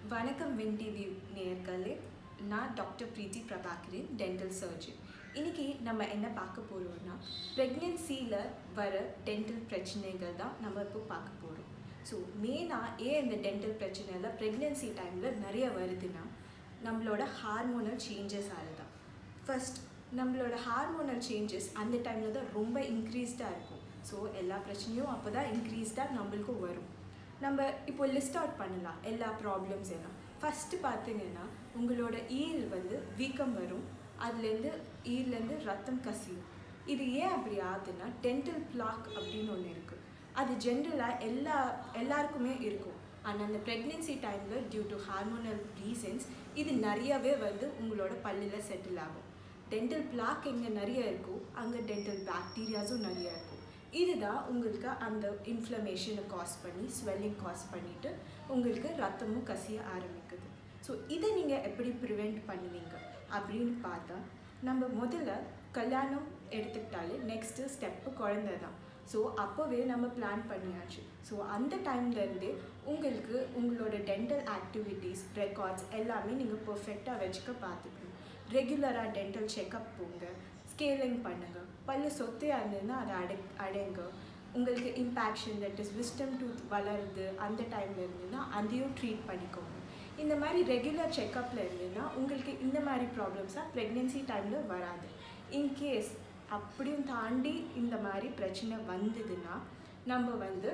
வணக்கம் win TV நேயர்களே நான் doctor Preethi Prabhakaran dental surgeon இன்னைக்கு நம்ம என்ன பார்க்க போகிறோம்னா ப்ரெக்னென்சியில் வர டென்டல் பிரச்சனைகள் தான் நம்ம இப்போ பார்க்க போகிறோம் ஸோ மெயினாக ஏன் இந்த டென்டல் பிரச்சனையில் ப்ரெக்னென்சி டைமில் நிறைய வருதுன்னா நம்மளோட ஹார்மோனல் சேஞ்சஸ் ஆகுதான் ஃபர்ஸ்ட் நம்மளோட ஹார்மோனல் சேஞ்சஸ் அந்த டைமில் தான் ரொம்ப இன்க்ரீஸ்டாக இருக்கும் ஸோ எல்லா பிரச்சனையும் அப்போ தான் இன்க்ரீஸ்டாக நம்மளுக்கும் வரும் நம்ம இப்போ லிஸ்ட் அவுட் பண்ணலாம் எல்லா ப்ராப்ளம்ஸ் எல்லாம் ஃபஸ்ட்டு பார்த்தீங்கன்னா உங்களோட ஈல் வந்து வீக்கம் வரும் அதுலேருந்து ஈர்லேருந்து ரத்தம் கசியும் இது ஏன் அப்படி ஆகுதுன்னா டென்டல் பிளாக் அப்படின்னு ஒன்று இருக்குது அது ஜென்ரலாக எல்லா எல்லாருக்குமே இருக்கும் ஆனால் அந்த ப்ரெக்னென்சி டைமில் டியூ டு ஹார்மோனல் ரீசன்ஸ் இது நிறையவே வந்து உங்களோட பல்லில் செட்டில் ஆகும் டென்டல் பிளாக் எங்கே நிறைய இருக்கோ அங்கே டென்டல் பாக்டீரியாஸும் நிறைய இருக்கும் இதுதான் உங்களுக்கு அந்த இன்ஃப்ளமேஷனை காஸ் பண்ணி ஸ்வெல்லிங் காஸ் பண்ணிவிட்டு உங்களுக்கு ரத்தமும் கசிய ஆரம்பிக்குது ஸோ இதை நீங்கள் எப்படி ப்ரிவெண்ட் பண்ணுவீங்க அப்படின்னு பார்த்தா நம்ம முதல்ல கல்யாணம் எடுத்துக்கிட்டாலே நெக்ஸ்ட்டு ஸ்டெப்பு குழந்தை தான் ஸோ அப்போவே நம்ம பிளான் பண்ணியாச்சு ஸோ அந்த டைம்லேருந்தே உங்களுக்கு உங்களோட டென்டல் ஆக்டிவிட்டீஸ் ரெக்கார்ட்ஸ் எல்லாமே நீங்கள் பர்ஃபெக்டாக வச்சுக்க பார்த்துக்கணும் ரெகுலராக டென்டல் செக்கப் போங்க ஸ்கேலிங் பண்ணுங்கள் பல்லு சொத்தையாக இருந்ததுன்னா அதை அடை அடைங்க உங்களுக்கு impaction that is wisdom tooth வளருது அந்த டைமில் இருந்ததுன்னா அதையும் ட்ரீட் பண்ணிக்கோங்க இந்த மாதிரி ரெகுலர் செக்கப்பில் இருந்ததுன்னா உங்களுக்கு இந்த மாதிரி ப்ராப்ளம்ஸாக ப்ரெக்னென்சி டைமில் வராது இன்கேஸ் அப்படியும் தாண்டி இந்த மாதிரி பிரச்சனை வந்ததுன்னா நம்ம வந்து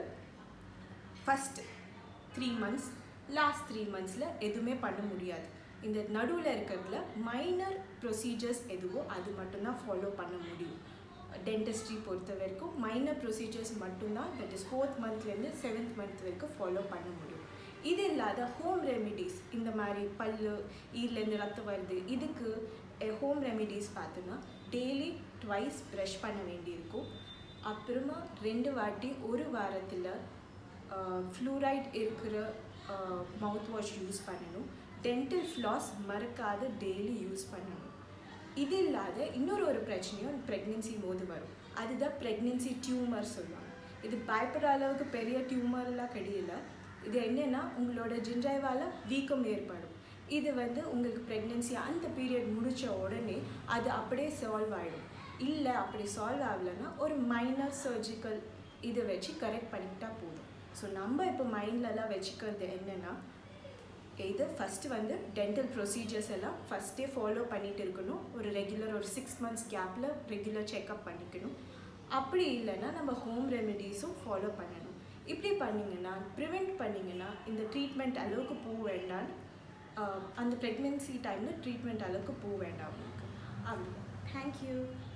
first three months last three மந்த்ஸில் எதுவுமே பண்ண முடியாது இந்த நடுவில் இருக்கிறதுல மைனர் ப்ரொசீஜர்ஸ் எதுவோ அது மட்டும்தான் ஃபாலோ பண்ண முடியும் டென்டிஸ்ட்ரி பொறுத்த வரைக்கும் மைனர் ப்ரொசீஜர்ஸ் மட்டும்தான் தட் இஸ் ஃபோர்த் மந்த்லேருந்து செவன்த் மந்த் வரைக்கும் ஃபாலோ பண்ண முடியும் இது இல்லாத ஹோம் ரெமிடிஸ் இந்த மாதிரி பல்லு ஈர்லேருந்து ரத்தம் வருது இதுக்கு ஹோம் ரெமிடிஸ் பார்த்தோன்னா டெய்லி ட்வைஸ் ப்ரஷ் பண்ண வேண்டியிருக்கும் அப்புறமா ரெண்டு வாட்டி ஒரு வாரத்தில் ஃப்ளூரைட் இருக்கிற மவுத் வாஷ் யூஸ் பண்ணணும் டென்டல் ஃப்ளாஸ் மறக்காத டெய்லி யூஸ் பண்ணணும் இது இல்லாத இன்னொரு ஒரு பிரச்சனையும் ப்ரெக்னென்சி போது வரும் அதுதான் ப்ரெக்னென்சி டியூமர் சொல்லுவாங்க இது பயப்படுற அளவுக்கு பெரிய டியூமர்லாம் கிடையல இது என்னென்னா உங்களோட ஜின்ஜைவால் வீக்கம் ஏற்படும் இது வந்து உங்களுக்கு ப்ரெக்னென்சி அந்த பீரியட் முடித்த உடனே அது அப்படியே சால்வ் ஆகிடும் இல்லை அப்படி சால்வ் ஆகலைன்னா ஒரு மைனர் சர்ஜிக்கல் இதை வச்சு கரெக்ட் பண்ணிக்கிட்டா போதும் ஸோ நம்ம இப்போ மைண்ட்லலாம் வச்சுக்கிறது என்னென்னா இது ஃபஸ்ட்டு வந்து டென்டல் ப்ரொசீஜர்ஸ் எல்லாம் ஃபஸ்ட்டே ஃபாலோ பண்ணிகிட்டு இருக்கணும் ஒரு ரெகுலர் ஒரு சிக்ஸ் மந்த்ஸ் கேப்பில் ரெகுலர் செக்கப் பண்ணிக்கணும் அப்படி இல்லைன்னா நம்ம ஹோம் ரெமெடிஸும் ஃபாலோ பண்ணணும் இப்படி பண்ணிங்கன்னா ப்ரிவெண்ட் பண்ணிங்கன்னா இந்த ட்ரீட்மெண்ட் அளவுக்கு போக வேண்டாம் அந்த ப்ரெக்னென்சி டைமில் ட்ரீட்மெண்ட் அளவுக்கு போக வேண்டாம் உங்களுக்கு அவ்வளோ தேங்க்யூ